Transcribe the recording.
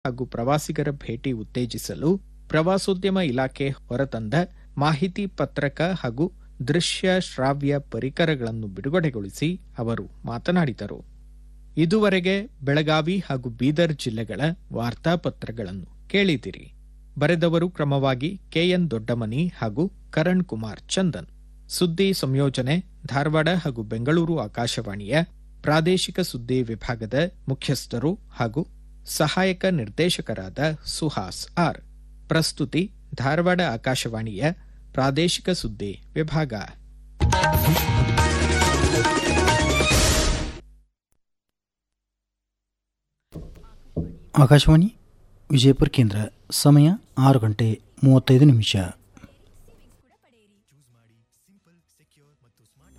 ಹಾಗೂ ಪ್ರವಾಸಿಗರ ಭೇಟಿ ಉತ್ತೇಜಿಸಲು ಪ್ರವಾಸೋದ್ಯಮ ಇಲಾಖೆ ಹೊರತಂದ ಮಾಹಿತಿ ಪತ್ರಕ ಹಾಗೂ ದೃಶ್ಯ ಶ್ರಾವ್ಯ ಪರಿಕರಗಳನ್ನು ಬಿಡುಗಡೆಗೊಳಿಸಿ ಅವರು ಮಾತನಾಡಿದರು ಇದುವರೆಗೆ ಬೆಳಗಾವಿ ಹಾಗೂ ಬೀದರ್ ಜಿಲ್ಲೆಗಳ ವಾರ್ತಾಪತ್ರಗಳನ್ನು ಕೇಳಿದಿರಿ ಬರೆದವರು ಕ್ರಮವಾಗಿ ಕೆಎನ್ ದೊಡ್ಡಮನಿ ಹಾಗೂ ಕರಣ್ ಕುಮಾರ್ ಚಂದನ್ ಸುದ್ದಿ ಸಂಯೋಜನೆ ಧಾರವಾಡ ಹಾಗೂ ಬೆಂಗಳೂರು ಆಕಾಶವಾಣಿಯ ಪ್ರಾದೇಶಿಕ ಸುದ್ದಿ ವಿಭಾಗದ ಮುಖ್ಯಸ್ಥರು ಹಾಗೂ ಸಹಾಯಕ ನಿರ್ದೇಶಕರಾದ ಸುಹಾಸ್ ಆರ್ ಪ್ರಸ್ತುತಿ ಧಾರವಾಡ ಆಕಾಶವಾಣಿಯ ಪ್ರಾದೇಶಿಕ ಸುದ್ದಿ ವಿಭಾಗ ಆಕಾಶವಾಣಿ ವಿಜಯಪುರ ಕೇಂದ್ರ ಸಮಯ ಆರು ಗಂಟೆ ಮೂವತ್ತೈದು ನಿಮಿಷ